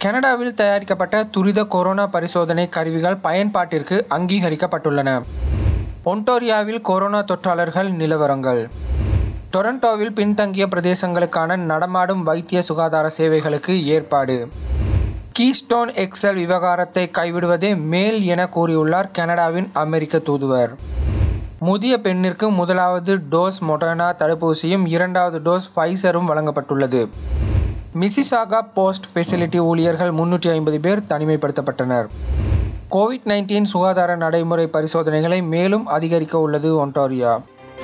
கனடாவில் தயாரிக்கப்பட்ட துரித கொரோனா பரிசோதனை கருவிகள் பயன்பாட்டிற்கு அங்கீகரிக்கப்பட்டுள்ளன ஒன்டோரியாவில் கொரோனா தொற்றாளர்கள் நிலவரங்கள் டொரண்டோவில் பின்தங்கிய பிரதேசங்களுக்கான நடமாடும் வைத்திய சுகாதார சேவைகளுக்கு ஏற்பாடு கீஸ்டோன் எக்ஸல் விவகாரத்தை கைவிடுவதே மேல் என கூறியுள்ளார் கனடாவின் அமெரிக்க தூதுவர் முதிய பெண்ணிற்கு முதலாவது டோஸ் மொடர்னா தடுப்பூசியும் இரண்டாவது டோஸ் ஃபைசரும் வழங்கப்பட்டுள்ளது மிசிசாகா போஸ்ட் ஃபெசிலிட்டி ஊழியர்கள் முன்னூற்றி ஐம்பது பேர் தனிமைப்படுத்தப்பட்டனர் கோவிட் நைன்டீன் சுகாதார நடைமுறை பரிசோதனைகளை மேலும் அதிகரிக்க உள்ளது ஒன்டாரியா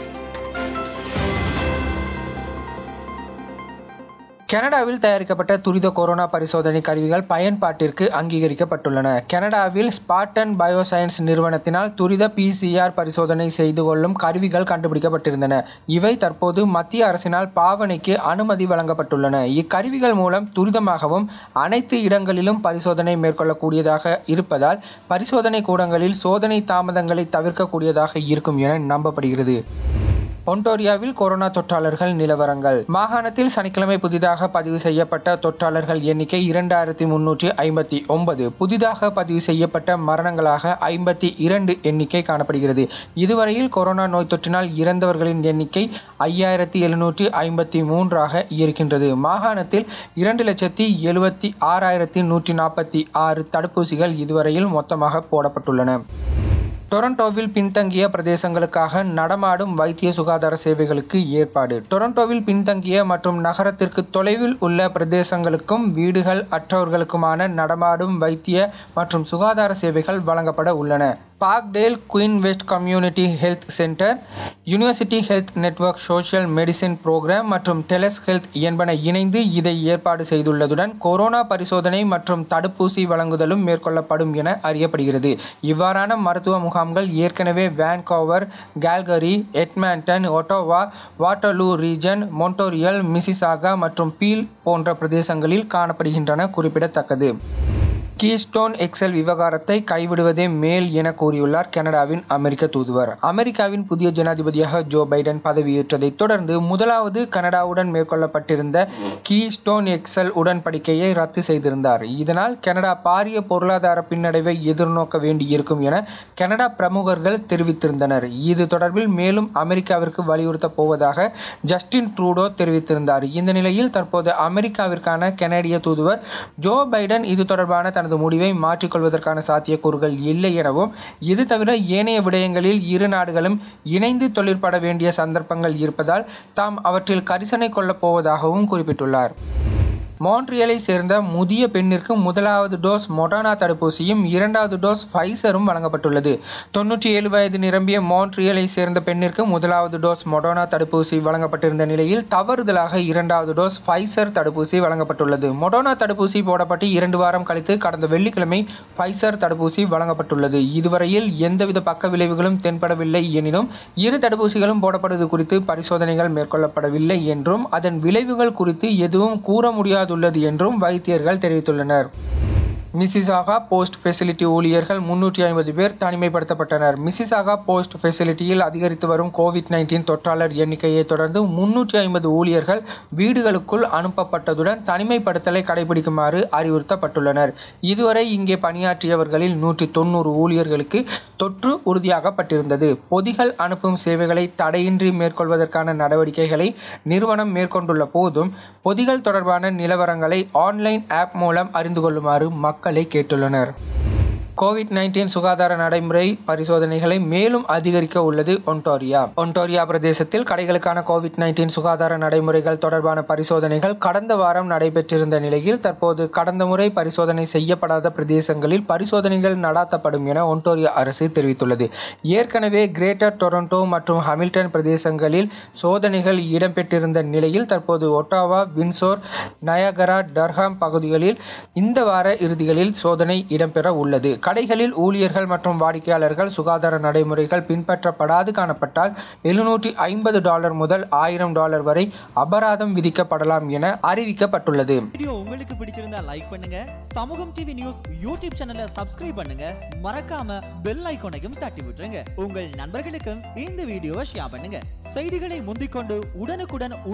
கனடாவில் தயாரிக்கப்பட்ட துரித கொரோனா பரிசோதனை கருவிகள் பயன்பாட்டிற்கு அங்கீகரிக்கப்பட்டுள்ளன கனடாவில் ஸ்பாட்டன் பயோசயன்ஸ் நிறுவனத்தினால் துரித பிசிஆர் பரிசோதனை செய்து கொள்ளும் கருவிகள் கண்டுபிடிக்கப்பட்டிருந்தன இவை தற்போது மத்திய அரசினால் பாவனைக்கு அனுமதி வழங்கப்பட்டுள்ளன இக்கருவிகள் மூலம் துரிதமாகவும் அனைத்து இடங்களிலும் பரிசோதனை மேற்கொள்ளக்கூடியதாக இருப்பதால் பரிசோதனை கூடங்களில் சோதனை தாமதங்களை தவிர்க்கக்கூடியதாக இருக்கும் என நம்பப்படுகிறது ஒன்டோரியாவில் கொரோனா தொற்றாளர்கள் நிலவரங்கள் மாகாணத்தில் சனிக்கிழமை புதிதாக பதிவு செய்யப்பட்ட தொற்றாளர்கள் எண்ணிக்கை இரண்டாயிரத்தி முன்னூற்றி ஐம்பத்தி ஒன்பது புதிதாக பதிவு செய்யப்பட்ட மரணங்களாக ஐம்பத்தி இரண்டு எண்ணிக்கை காணப்படுகிறது இதுவரையில் கொரோனா நோய் தொற்றினால் இறந்தவர்களின் எண்ணிக்கை ஐயாயிரத்தி எழுநூற்றி ஐம்பத்தி மூன்றாக இருக்கின்றது மாகாணத்தில் இரண்டு லட்சத்தி எழுபத்தி ஆறாயிரத்தி நூற்றி நாற்பத்தி ஆறு தடுப்பூசிகள் இதுவரையில் மொத்தமாக போடப்பட்டுள்ளன டொரண்டோவில் பின்தங்கிய பிரதேசங்களுக்காக நடமாடும் வைத்திய சுகாதார சேவைகளுக்கு ஏற்பாடு டொரண்டோவில் பின்தங்கிய மற்றும் நகரத்திற்கு தொலைவில் உள்ள பிரதேசங்களுக்கும் வீடுகள் அற்றவர்களுக்குமான நடமாடும் வைத்திய மற்றும் சுகாதார சேவைகள் வழங்கப்பட உள்ளன Parkdale Queen West community health centre university health network social medicine programme மற்றும் டெலஸ் ஹெல்த் என்பன இணைந்து இதை ஏற்பாடு செய்துள்ளதுடன் கொரோனா பரிசோதனை மற்றும் தடுப்பூசி வழங்குதலும் மேற்கொள்ளப்படும் என அறியப்படுகிறது இவ்வாறான மருத்துவ முகாம்கள் ஏற்கனவே Vancouver Calgary Edmonton Ottawa Waterloo region Montreal Mississauga மற்றும் பீல் போன்ற பிரதேசங்களில் காணப்படுகின்றன குறிப்பிடத்தக்கது கீஸ்டோன் எக்ஸல் விவகாரத்தை கைவிடுவதே மேல் என கூறியுள்ளார் கனடாவின் அமெரிக்க தூதுவர் அமெரிக்காவின் புதிய ஜனாதிபதியாக ஜோ பைடன் பதவியேற்றதைத் தொடர்ந்து முதலாவது கனடாவுடன் மேற்கொள்ளப்பட்டிருந்த கீஸ்டோன் எக்ஸல் உடன்படிக்கையை ரத்து செய்திருந்தார் இதனால் கனடா பாரிய பொருளாதார பின்னடைவை எதிர்நோக்க வேண்டியிருக்கும் என கனடா பிரமுகர்கள் தெரிவித்திருந்தனர் இது தொடர்பில் மேலும் அமெரிக்காவிற்கு வலியுறுத்தப் போவதாக ஜஸ்டின் ட்ரூடோ தெரிவித்திருந்தார் இந்த நிலையில் தற்போது அமெரிக்காவிற்கான கனடிய தூதுவர் ஜோ பைடன் இது தொடர்பான தனது முடிவை மாற்றிக்கொள்வதற்கான சாத்தியக்கூறுகள் இல்லை எனவும் இது தவிர ஏனைய விடயங்களில் இரு நாடுகளும் இணைந்து தொழிற்பட வேண்டிய சந்தர்ப்பங்கள் இருப்பதால் தாம் அவற்றில் கரிசனை கொள்ளப் போவதாகவும் குறிப்பிட்டுள்ளார் மான்ட்ரியலை சேர்ந்த முதிய பெண்ணிற்கு முதலாவது டோஸ் மொடானா தடுப்பூசியும் இரண்டாவது டோஸ் ஃபைசரும் வழங்கப்பட்டுள்ளது தொன்னூற்றி ஏழு வயது நிரம்பிய மான்ட்ரியலை சேர்ந்த பெண்ணிற்கு முதலாவது டோஸ் மொடானா தடுப்பூசி வழங்கப்பட்டிருந்த நிலையில் தவறுதலாக இரண்டாவது டோஸ் ஃபைசர் தடுப்பூசி வழங்கப்பட்டுள்ளது மொடோனா தடுப்பூசி போடப்பட்டு இரண்டு வாரம் கழித்து கடந்த வெள்ளிக்கிழமை ஃபைசர் தடுப்பூசி வழங்கப்பட்டுள்ளது இதுவரையில் எந்தவித பக்க விளைவுகளும் தென்படவில்லை எனினும் இரு தடுப்பூசிகளும் போடப்படுவது குறித்து பரிசோதனைகள் மேற்கொள்ளப்படவில்லை என்றும் அதன் விளைவுகள் குறித்து எதுவும் கூற முடியாது உள்ளது என்றும் வைத்தியர்கள் தெரிவித்துள்ளனர் மிசிசாகா போஸ்ட் ஃபெசிலிட்டி ஊழியர்கள் முன்னூற்றி ஐம்பது பேர் தனிமைப்படுத்தப்பட்டனர் மிசிசாகா போஸ்ட் ஃபெசிலிட்டியில் அதிகரித்து வரும் கோவிட் நைன்டீன் தொற்றாளர் எண்ணிக்கையை தொடர்ந்து முன்னூற்றி ஐம்பது ஊழியர்கள் வீடுகளுக்குள் அனுப்பப்பட்டதுடன் தனிமைப்படுத்தலை கடைபிடிக்குமாறு அறிவுறுத்தப்பட்டுள்ளனர் இதுவரை இங்கே பணியாற்றியவர்களில் நூற்றி தொண்ணூறு ஊழியர்களுக்கு தொற்று உறுதியாகப்பட்டிருந்தது பொதிகள் அனுப்பும் சேவைகளை தடையின்றி மேற்கொள்வதற்கான நடவடிக்கைகளை நிறுவனம் மேற்கொண்டுள்ள போதும் பொதிகள் தொடர்பான நிலவரங்களை ஆன்லைன் ஆப் மூலம் அறிந்து கொள்ளுமாறு மக்களை கேட்டுள்ளனர் கோவிட் நைன்டீன் சுகாதார நடைமுறை பரிசோதனைகளை மேலும் அதிகரிக்க உள்ளது ஒன்டோரியா ஒன்டோரியா பிரதேசத்தில் கடைகளுக்கான கோவிட் நைன்டீன் சுகாதார நடைமுறைகள் தொடர்பான பரிசோதனைகள் கடந்த வாரம் நடைபெற்றிருந்த நிலையில் தற்போது கடந்த முறை பரிசோதனை செய்யப்படாத பிரதேசங்களில் பரிசோதனைகள் நடாத்தப்படும் என ஒன்டோரியா அரசு தெரிவித்துள்ளது ஏற்கனவே கிரேட்டர் டொரண்டோ மற்றும் ஹமில்டன் பிரதேசங்களில் சோதனைகள் இடம்பெற்றிருந்த நிலையில் தற்போது ஒட்டாவா வின்சோர் நயகரா டர்ஹாம் பகுதிகளில் இந்த வார இறுதிகளில் சோதனை இடம்பெற உள்ளது கடைகளில் ஊழியர்கள் மற்றும் வாடிக்கையாளர்கள் சுகாதார நடைமுறைகள் பின்பற்றப்படாது காணப்பட்டால் எழுநூற்றி ஐம்பது டாலர் முதல் ஆயிரம் டாலர் வரை அபராதம் விதிக்கப்படலாம் என அறிவிக்கப்பட்டுள்ளது வீடியோ உங்களுக்கு பிடிச்சிருந்தா லைக் பண்ணுங்க சமூகம் டிவி நியூஸ் யூடியூப் சேனலை சப்ஸ்கிரைப் பண்ணுங்க மறக்காம பெல் ஐகானையும் தட்டி விட்டுருங்க உங்கள் நண்பர்களுக்கும் இந்த வீடியோவை ஷேர் பண்ணுங்க செய்திகளை முந்திக்கொண்டு உடனுக்குடன்